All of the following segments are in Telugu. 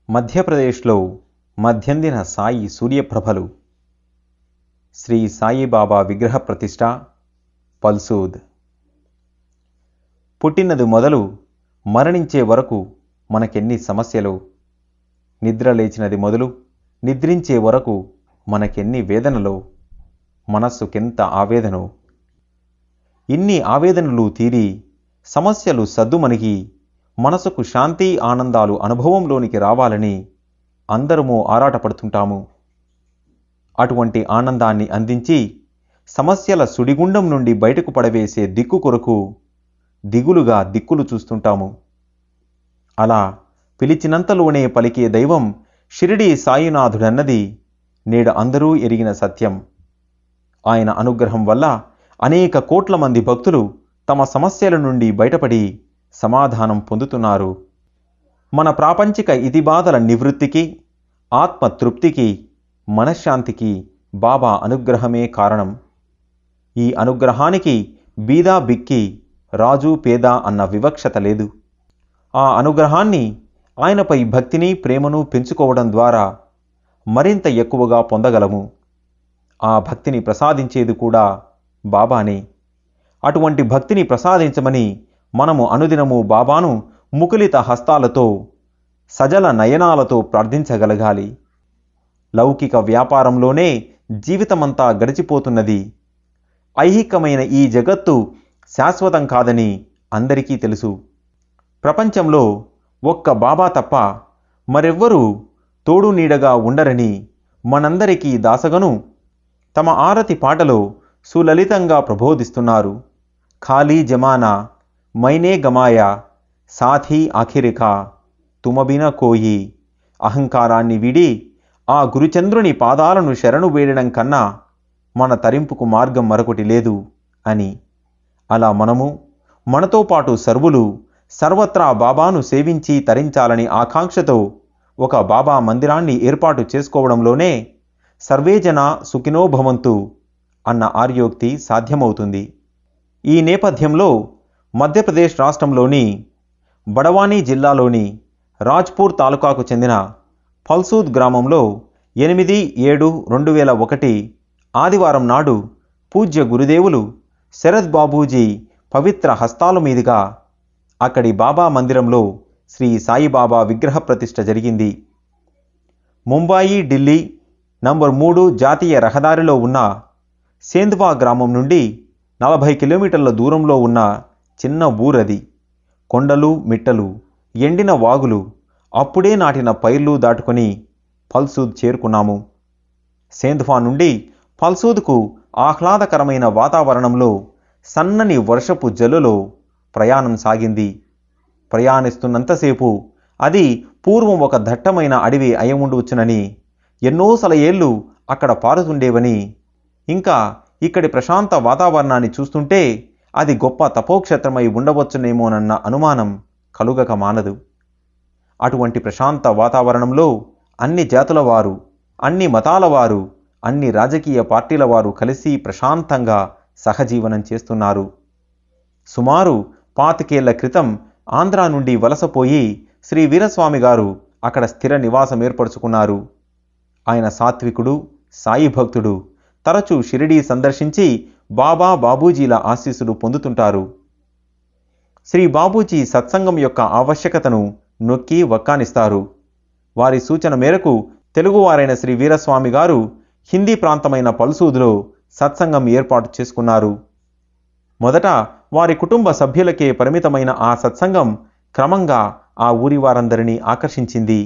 మధ్యప్రదేశ్లో మధ్యందిన సాయి సూర్యప్రభలు శ్రీ సాయిబాబా విగ్రహ ప్రతిష్ట పల్సూద్ పుట్టినది మొదలు మరణించే వరకు మనకెన్ని సమస్యలు నిద్ర లేచినది మొదలు నిద్రించే వరకు మనకెన్ని వేదనలో మనస్సుకెంత ఆవేదనో ఇన్ని ఆవేదనలు తీరి సమస్యలు సద్దుమణిగి మనసుకు శాంతి ఆనందాలు అనుభవంలోనికి రావాలని అందరము ఆరాటపడుతుంటాము అటువంటి ఆనందాన్ని అందించి సమస్యల సుడిగుండం నుండి బయటకు పడవేసే దిక్కు కొరకు దిగులుగా దిక్కులు చూస్తుంటాము అలా పిలిచినంతలోనే పలికే దైవం షిరిడి సాయినాథుడన్నది నేడు అందరూ ఎరిగిన సత్యం ఆయన అనుగ్రహం వల్ల అనేక కోట్ల మంది భక్తులు తమ సమస్యల నుండి బయటపడి సమాధానం పొందుతున్నారు మన ప్రాపంచిక ఇతిబాధల నివృత్తికి ఆత్మతృప్తికి మనశ్శాంతికి బాబా అనుగ్రహమే కారణం ఈ అనుగ్రహానికి బీదా బిక్కి రాజు పేద అన్న వివక్షత లేదు ఆ అనుగ్రహాన్ని ఆయనపై భక్తిని ప్రేమను పెంచుకోవడం ద్వారా మరింత ఎక్కువగా పొందగలము ఆ భక్తిని ప్రసాదించేది కూడా బాబానే అటువంటి భక్తిని ప్రసాదించమని మనము అనుదినము బాబాను ముకులిత హస్తాలతో సజల నయనాలతో ప్రార్థించగలగాలి లౌకిక వ్యాపారంలోనే జీవితమంతా గడిచిపోతున్నది ఐహికమైన ఈ జగత్తు శాశ్వతం కాదని అందరికీ తెలుసు ప్రపంచంలో ఒక్క బాబా తప్ప మరెవ్వరూ తోడు నీడగా ఉండరని మనందరికీ దాసగను తమ ఆరతి పాటలో సులలితంగా ప్రబోధిస్తున్నారు ఖాళీ జమానా మైనే గమాయా సాథీ ఆఖిరికా తుమబిన కోయి అహంకారాన్ని విడి ఆ గురుచంద్రుని పాదాలను శరణు వేయడం కన్నా మన తరింపుకు మార్గం మరొకటి లేదు అని అలా మనము మనతో పాటు సర్వులు సర్వత్రా బాబాను సేవించి తరించాలని ఆకాంక్షతో ఒక బాబా మందిరాన్ని ఏర్పాటు చేసుకోవడంలోనే సర్వేజన సుఖినో భవంతు అన్న ఆర్యోక్తి సాధ్యమవుతుంది ఈ నేపథ్యంలో మధ్యప్రదేశ్ రాష్ట్రంలోని బడవానీ జిల్లాలోని రాజ్పూర్ తాలూకాకు చెందిన ఫల్సూద్ గ్రామంలో ఎనిమిది ఏడు రెండు వేల ఒకటి ఆదివారం నాడు పూజ్య గురుదేవులు శరద్ బాబూజీ పవిత్ర హస్తాల మీదుగా అక్కడి బాబా మందిరంలో శ్రీ సాయిబాబా విగ్రహ ప్రతిష్ఠ జరిగింది ముంబాయి ఢిల్లీ నంబర్ మూడు జాతీయ రహదారిలో ఉన్న సేంద్వా గ్రామం నుండి నలభై కిలోమీటర్ల దూరంలో ఉన్న చిన్న ఊరది కొండలు మిట్టలు ఎండిన వాగులు అప్పుడే నాటిన పైర్లు దాటుకొని ఫల్సూద్ చేరుకున్నాము సేంద్వా నుండి ఫల్సూద్కు ఆహ్లాదకరమైన వాతావరణంలో సన్నని వర్షపు జల్లులో ప్రయాణం సాగింది ప్రయాణిస్తున్నంతసేపు అది పూర్వం ఒక దట్టమైన అడవి అయముండవచ్చునని ఎన్నోసల ఏళ్ళు అక్కడ పారుతుండేవని ఇంకా ఇక్కడి ప్రశాంత వాతావరణాన్ని చూస్తుంటే అది గొప్ప తపోక్షేత్రమై ఉండవచ్చునేమోనన్న అనుమానం కలుగక మానదు అటువంటి ప్రశాంత వాతావరణంలో అన్ని జాతుల వారు అన్ని మతాల వారు అన్ని రాజకీయ పార్టీల వారు కలిసి ప్రశాంతంగా సహజీవనం చేస్తున్నారు సుమారు పాతికేళ్ల క్రితం ఆంధ్రా నుండి వలసపోయి శ్రీ వీరస్వామి గారు అక్కడ స్థిర నివాసం ఏర్పరచుకున్నారు ఆయన సాత్వికుడు సాయి భక్తుడు తరచూ షిరిడీ సందర్శించి బాబా బాబూజీల ఆశీస్సులు పొందుతుంటారు శ్రీ బాబూజీ సత్సంగం యొక్క ఆవశ్యకతను నొక్కి వక్కానిస్తారు వారి సూచన మేరకు తెలుగువారైన శ్రీ వీరస్వామి గారు హిందీ ప్రాంతమైన పల్సూదులో సత్సంగం ఏర్పాటు చేసుకున్నారు మొదట వారి కుటుంబ సభ్యులకే పరిమితమైన ఆ సత్సంగం క్రమంగా ఆ ఊరి వారందరినీ ఆకర్షించింది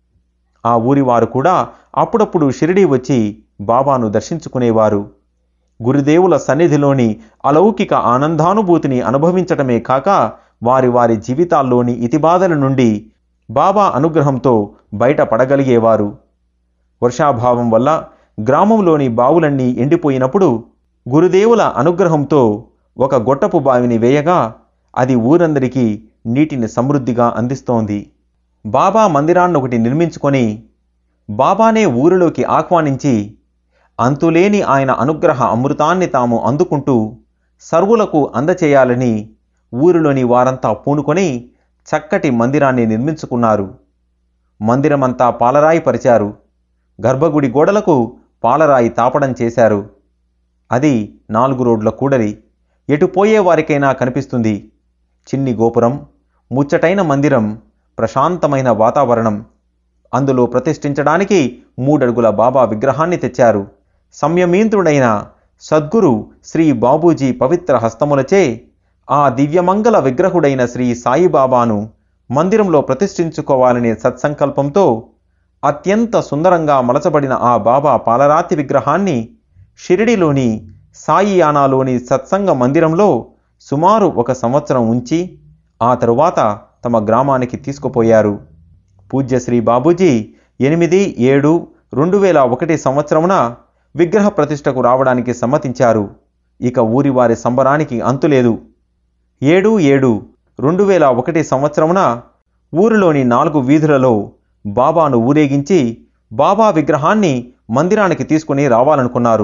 ఆ ఊరి వారు కూడా అప్పుడప్పుడు షిరిడీ వచ్చి బాబాను దర్శించుకునేవారు గురుదేవుల సన్నిధిలోని అలౌకిక ఆనందానుభూతిని అనుభవించటమే కాక వారి వారి జీవితాల్లోని ఇతిబాధల నుండి బాబా అనుగ్రహంతో బయటపడగలిగేవారు వర్షాభావం వల్ల గ్రామంలోని బావులన్నీ ఎండిపోయినప్పుడు గురుదేవుల అనుగ్రహంతో ఒక గొట్టపు బావిని వేయగా అది ఊరందరికీ నీటిని సమృద్ధిగా అందిస్తోంది బాబా మందిరాన్ని ఒకటి నిర్మించుకొని బాబానే ఊరిలోకి ఆహ్వానించి అంతులేని ఆయన అనుగ్రహ అమృతాన్ని తాము అందుకుంటూ సర్వులకు అందచేయాలని ఊరిలోని వారంతా పూనుకొని చక్కటి మందిరాన్ని నిర్మించుకున్నారు మందిరమంతా పాలరాయి పరిచారు గర్భగుడి గోడలకు పాలరాయి తాపడం చేశారు అది నాలుగు రోడ్ల కూడలి ఎటు పోయే వారికైనా కనిపిస్తుంది చిన్ని గోపురం ముచ్చటైన మందిరం ప్రశాంతమైన వాతావరణం అందులో ప్రతిష్ఠించడానికి మూడడుగుల బాబా విగ్రహాన్ని తెచ్చారు సంయమీంద్రుడైన సద్గురు శ్రీ బాబూజీ పవిత్ర హస్తములచే ఆ దివ్యమంగళ విగ్రహుడైన శ్రీ సాయిబాబాను మందిరంలో ప్రతిష్ఠించుకోవాలనే సత్సంకల్పంతో అత్యంత సుందరంగా మలచబడిన ఆ బాబా పాలరాతి విగ్రహాన్ని షిరిడిలోని సాయియానాలోని సత్సంగ మందిరంలో సుమారు ఒక సంవత్సరం ఉంచి ఆ తరువాత తమ గ్రామానికి తీసుకుపోయారు పూజ్య శ్రీ బాబూజీ ఎనిమిది ఏడు రెండు వేల ఒకటి సంవత్సరమున విగ్రహ ప్రతిష్టకు రావడానికి సమ్మతించారు ఇక ఊరి వారి సంబరానికి అంతులేదు ఏడు ఏడు రెండు వేల ఒకటి సంవత్సరమున ఊరిలోని నాలుగు వీధులలో బాబాను ఊరేగించి బాబా విగ్రహాన్ని మందిరానికి తీసుకుని రావాలనుకున్నారు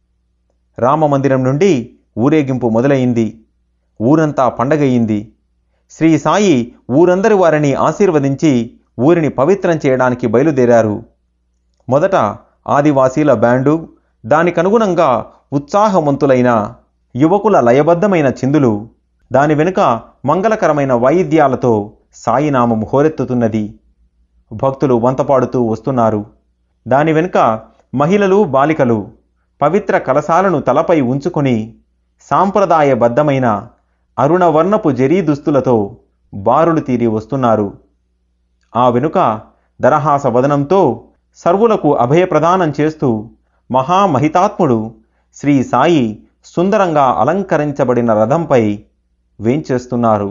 రామమందిరం నుండి ఊరేగింపు మొదలైంది ఊరంతా పండగయింది శ్రీ సాయి ఊరందరి వారిని ఆశీర్వదించి ఊరిని పవిత్రం చేయడానికి బయలుదేరారు మొదట ఆదివాసీల బ్యాండు దానికనుగుణంగా ఉత్సాహవంతులైన యువకుల లయబద్ధమైన చిందులు దాని వెనుక మంగళకరమైన వాయిద్యాలతో సాయినామం హోరెత్తుతున్నది భక్తులు వంతపాడుతూ వస్తున్నారు దాని వెనుక మహిళలు బాలికలు పవిత్ర కలశాలను తలపై ఉంచుకొని సాంప్రదాయబద్ధమైన అరుణవర్ణపు జరీ దుస్తులతో బారులు తీరి వస్తున్నారు ఆ వెనుక దరహాస వదనంతో సర్వులకు అభయప్రదానం చేస్తూ మహామహితాత్ముడు శ్రీ సాయి సుందరంగా అలంకరించబడిన రథంపై వేంచేస్తున్నారు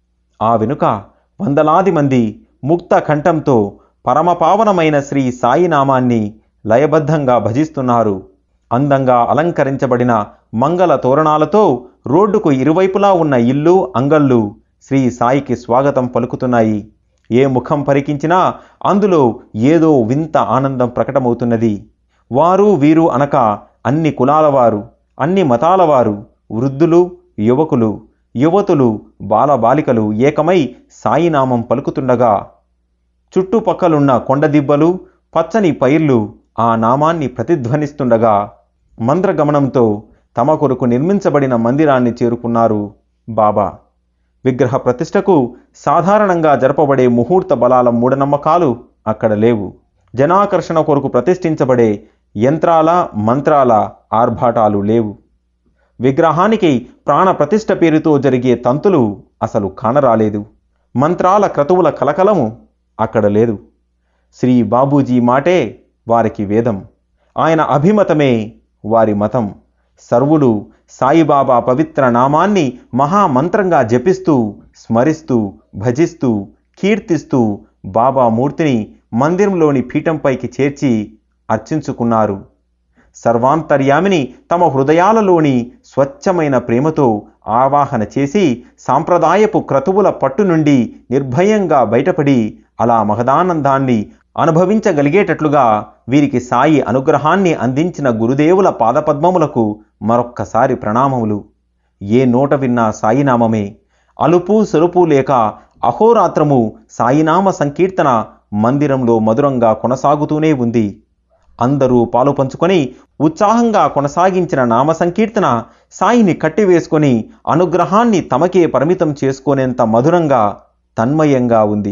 ఆ వెనుక వందలాది మంది ముక్త కంఠంతో పరమపావనమైన శ్రీ సాయి నామాన్ని లయబద్ధంగా భజిస్తున్నారు అందంగా అలంకరించబడిన మంగళ తోరణాలతో రోడ్డుకు ఇరువైపులా ఉన్న ఇల్లు అంగళ్ళు శ్రీ సాయికి స్వాగతం పలుకుతున్నాయి ఏ ముఖం పరికించినా అందులో ఏదో వింత ఆనందం ప్రకటమవుతున్నది వారు వీరు అనక అన్ని కులాల వారు అన్ని మతాల వారు వృద్ధులు యువకులు యువతులు బాలబాలికలు ఏకమై సాయినామం పలుకుతుండగా చుట్టుపక్కలున్న కొండదిబ్బలు పచ్చని పైర్లు ఆ నామాన్ని ప్రతిధ్వనిస్తుండగా మంద్రగమనంతో తమ కొరకు నిర్మించబడిన మందిరాన్ని చేరుకున్నారు బాబా విగ్రహ ప్రతిష్టకు సాధారణంగా జరపబడే ముహూర్త బలాల మూఢనమ్మకాలు అక్కడ లేవు జనాకర్షణ కొరకు ప్రతిష్ఠించబడే యంత్రాల మంత్రాల ఆర్భాటాలు లేవు విగ్రహానికి ప్రాణ ప్రతిష్ఠ పేరుతో జరిగే తంతులు అసలు కానరాలేదు మంత్రాల క్రతువుల కలకలము అక్కడ లేదు శ్రీ బాబూజీ మాటే వారికి వేదం ఆయన అభిమతమే వారి మతం సర్వులు సాయిబాబా పవిత్ర నామాన్ని మహామంత్రంగా జపిస్తూ స్మరిస్తూ భజిస్తూ కీర్తిస్తూ బాబా మూర్తిని మందిరంలోని పీఠంపైకి చేర్చి అర్చించుకున్నారు సర్వాంతర్యామిని తమ హృదయాలలోని స్వచ్ఛమైన ప్రేమతో ఆవాహన చేసి సాంప్రదాయపు క్రతువుల పట్టు నుండి నిర్భయంగా బయటపడి అలా మహదానందాన్ని అనుభవించగలిగేటట్లుగా వీరికి సాయి అనుగ్రహాన్ని అందించిన గురుదేవుల పాదపద్మములకు మరొక్కసారి ప్రణామములు ఏ నోట విన్నా సాయినామమే అలుపు సొలుపు లేక అహోరాత్రము సాయినామ సంకీర్తన మందిరంలో మధురంగా కొనసాగుతూనే ఉంది అందరూ పాలు పంచుకొని ఉత్సాహంగా కొనసాగించిన నామ సంకీర్తన సాయిని కట్టివేసుకొని అనుగ్రహాన్ని తమకే పరిమితం చేసుకునేంత మధురంగా తన్మయంగా ఉంది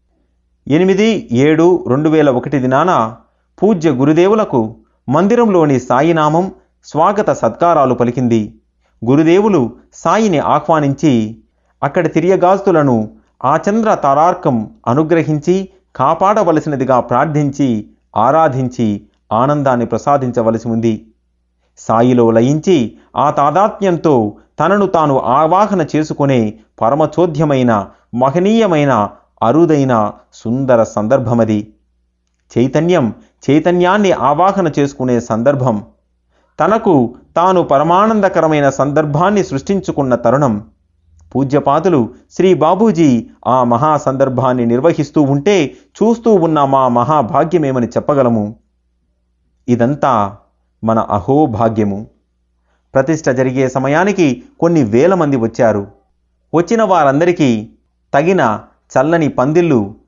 ఎనిమిది ఏడు రెండు వేల ఒకటి దినాన పూజ్య గురుదేవులకు మందిరంలోని సాయినామం స్వాగత సత్కారాలు పలికింది గురుదేవులు సాయిని ఆహ్వానించి అక్కడి తిరియగాస్తులను ఆచంద్ర తారార్కం అనుగ్రహించి కాపాడవలసినదిగా ప్రార్థించి ఆరాధించి ఆనందాన్ని ప్రసాదించవలసి ఉంది సాయిలో లయించి ఆ తాదాత్మ్యంతో తనను తాను ఆవాహన చేసుకునే పరమచోద్యమైన మహనీయమైన అరుదైన సుందర సందర్భమది చైతన్యం చైతన్యాన్ని ఆవాహన చేసుకునే సందర్భం తనకు తాను పరమానందకరమైన సందర్భాన్ని సృష్టించుకున్న తరుణం పూజ్యపాదులు శ్రీ బాబూజీ ఆ మహా సందర్భాన్ని నిర్వహిస్తూ ఉంటే చూస్తూ ఉన్న మా మహాభాగ్యమేమని చెప్పగలము ఇదంతా మన అహోభాగ్యము ప్రతిష్ట జరిగే సమయానికి కొన్ని వేల మంది వచ్చారు వచ్చిన వారందరికీ తగిన చల్లని పందిళ్ళు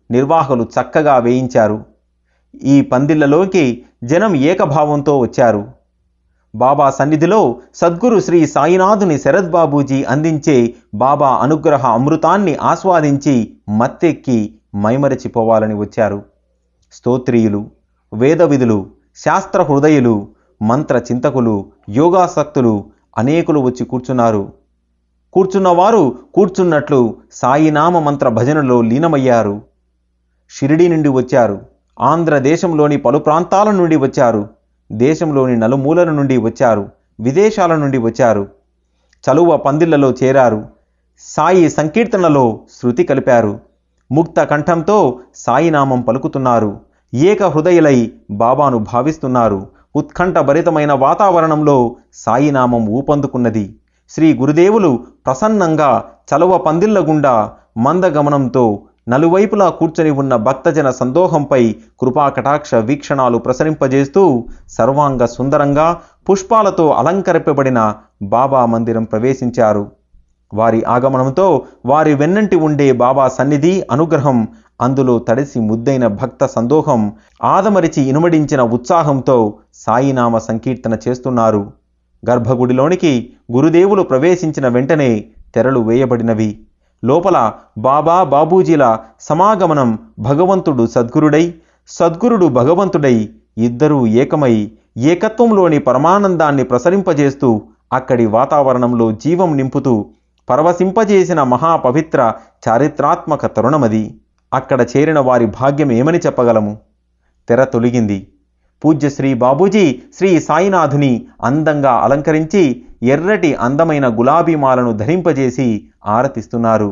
నిర్వాహకులు చక్కగా వేయించారు ఈ పందిళ్లలోకి జనం ఏకభావంతో వచ్చారు బాబా సన్నిధిలో సద్గురు శ్రీ సాయినాథుని శరద్ బాబూజీ అందించే బాబా అనుగ్రహ అమృతాన్ని ఆస్వాదించి మత్తెక్కి మైమరచిపోవాలని వచ్చారు స్తోత్రియులు వేదవిధులు శాస్త్ర హృదయులు మంత్ర చింతకులు యోగాసక్తులు అనేకులు వచ్చి కూర్చున్నారు కూర్చున్నవారు కూర్చున్నట్లు సాయినామ మంత్ర భజనలో లీనమయ్యారు షిరిడి నుండి వచ్చారు ఆంధ్రదేశంలోని పలు ప్రాంతాల నుండి వచ్చారు దేశంలోని నలుమూలల నుండి వచ్చారు విదేశాల నుండి వచ్చారు చలువ పందిళ్లలో చేరారు సాయి సంకీర్తనలో శృతి కలిపారు ముక్త కంఠంతో సాయినామం పలుకుతున్నారు ఏక హృదయులై బాబాను భావిస్తున్నారు ఉత్కంఠభరితమైన వాతావరణంలో సాయినామం ఊపందుకున్నది శ్రీ గురుదేవులు ప్రసన్నంగా చలువ పందిళ్ల గుండా మందగమనంతో నలువైపులా కూర్చొని ఉన్న భక్తజన సందోహంపై కృపాకటాక్ష వీక్షణాలు ప్రసరింపజేస్తూ సర్వాంగ సుందరంగా పుష్పాలతో అలంకరింపబడిన బాబా మందిరం ప్రవేశించారు వారి ఆగమనంతో వారి వెన్నంటి ఉండే బాబా సన్నిధి అనుగ్రహం అందులో తడిసి ముద్దైన భక్త సందోహం ఆదమరిచి ఇనుమడించిన ఉత్సాహంతో సాయినామ సంకీర్తన చేస్తున్నారు గర్భగుడిలోనికి గురుదేవులు ప్రవేశించిన వెంటనే తెరలు వేయబడినవి లోపల బాబా బాబూజీల సమాగమనం భగవంతుడు సద్గురుడై సద్గురుడు భగవంతుడై ఇద్దరూ ఏకమై ఏకత్వంలోని పరమానందాన్ని ప్రసరింపజేస్తూ అక్కడి వాతావరణంలో జీవం నింపుతూ పరవశింపజేసిన మహాపవిత్ర చారిత్రాత్మక తరుణమది అక్కడ చేరిన వారి భాగ్యం ఏమని చెప్పగలము తెర తొలగింది పూజ్య శ్రీ బాబూజీ శ్రీ సాయినాథుని అందంగా అలంకరించి ఎర్రటి అందమైన గులాబీమాలను ధరింపజేసి ఆరతిస్తున్నారు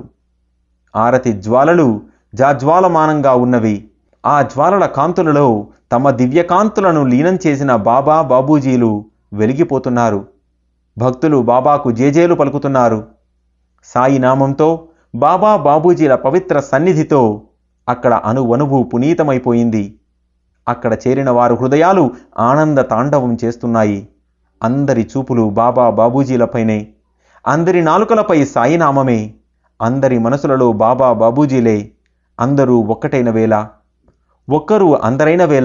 ఆరతి జ్వాలలు జాజ్వాలమానంగా ఉన్నవి ఆ జ్వాలల కాంతులలో తమ దివ్యకాంతులను లీనం చేసిన బాబా బాబూజీలు వెలిగిపోతున్నారు భక్తులు బాబాకు జేజేలు పలుకుతున్నారు సాయి నామంతో బాబా బాబూజీల పవిత్ర సన్నిధితో అక్కడ అణువణువు పునీతమైపోయింది అక్కడ చేరిన వారు హృదయాలు ఆనంద తాండవం చేస్తున్నాయి అందరి చూపులు బాబా బాబూజీలపైనే అందరి నాలుకలపై సాయినామమే అందరి మనసులలో బాబా బాబూజీలే అందరూ ఒక్కటైన వేళ ఒక్కరు అందరైన వేళ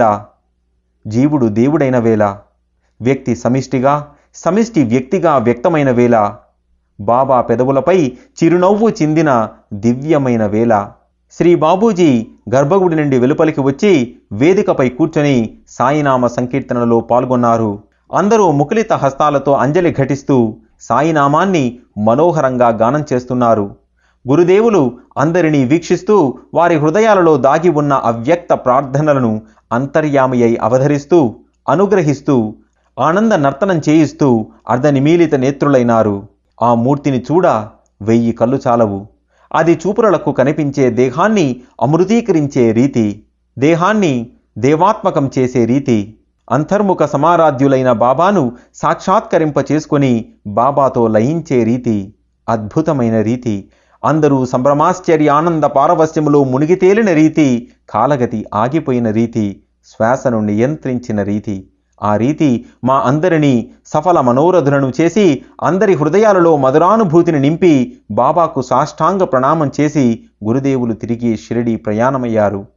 జీవుడు దేవుడైన వేళ వ్యక్తి సమిష్టిగా సమిష్టి వ్యక్తిగా వ్యక్తమైన వేళ బాబా పెదవులపై చిరునవ్వు చిందిన దివ్యమైన వేళ శ్రీ బాబూజీ గర్భగుడి నుండి వెలుపలికి వచ్చి వేదికపై కూర్చొని సాయినామ సంకీర్తనలో పాల్గొన్నారు అందరూ ముకులిత హస్తాలతో అంజలి ఘటిస్తూ సాయినామాన్ని మనోహరంగా గానం చేస్తున్నారు గురుదేవులు అందరినీ వీక్షిస్తూ వారి హృదయాలలో దాగి ఉన్న అవ్యక్త ప్రార్థనలను అంతర్యామి అయి అవధరిస్తూ అనుగ్రహిస్తూ ఆనంద నర్తనం చేయిస్తూ అర్ధనిమీలిత నేత్రులైనారు ఆ మూర్తిని చూడ వెయ్యి కళ్ళు చాలవు అది చూపులకు కనిపించే దేహాన్ని అమృతీకరించే రీతి దేహాన్ని దేవాత్మకం చేసే రీతి అంతర్ముఖ సమారాధ్యులైన బాబాను సాక్షాత్కరింప చేసుకొని బాబాతో లయించే రీతి అద్భుతమైన రీతి అందరూ సంభ్రమాశ్చర్య ఆనంద పారవస్యములో మునిగి తేలిన రీతి కాలగతి ఆగిపోయిన రీతి శ్వాసను నియంత్రించిన రీతి ఆ రీతి మా అందరినీ సఫల మనోరథులను చేసి అందరి హృదయాలలో మధురానుభూతిని నింపి బాబాకు సాష్టాంగ ప్రణామం చేసి గురుదేవులు తిరిగి షిరిడి ప్రయాణమయ్యారు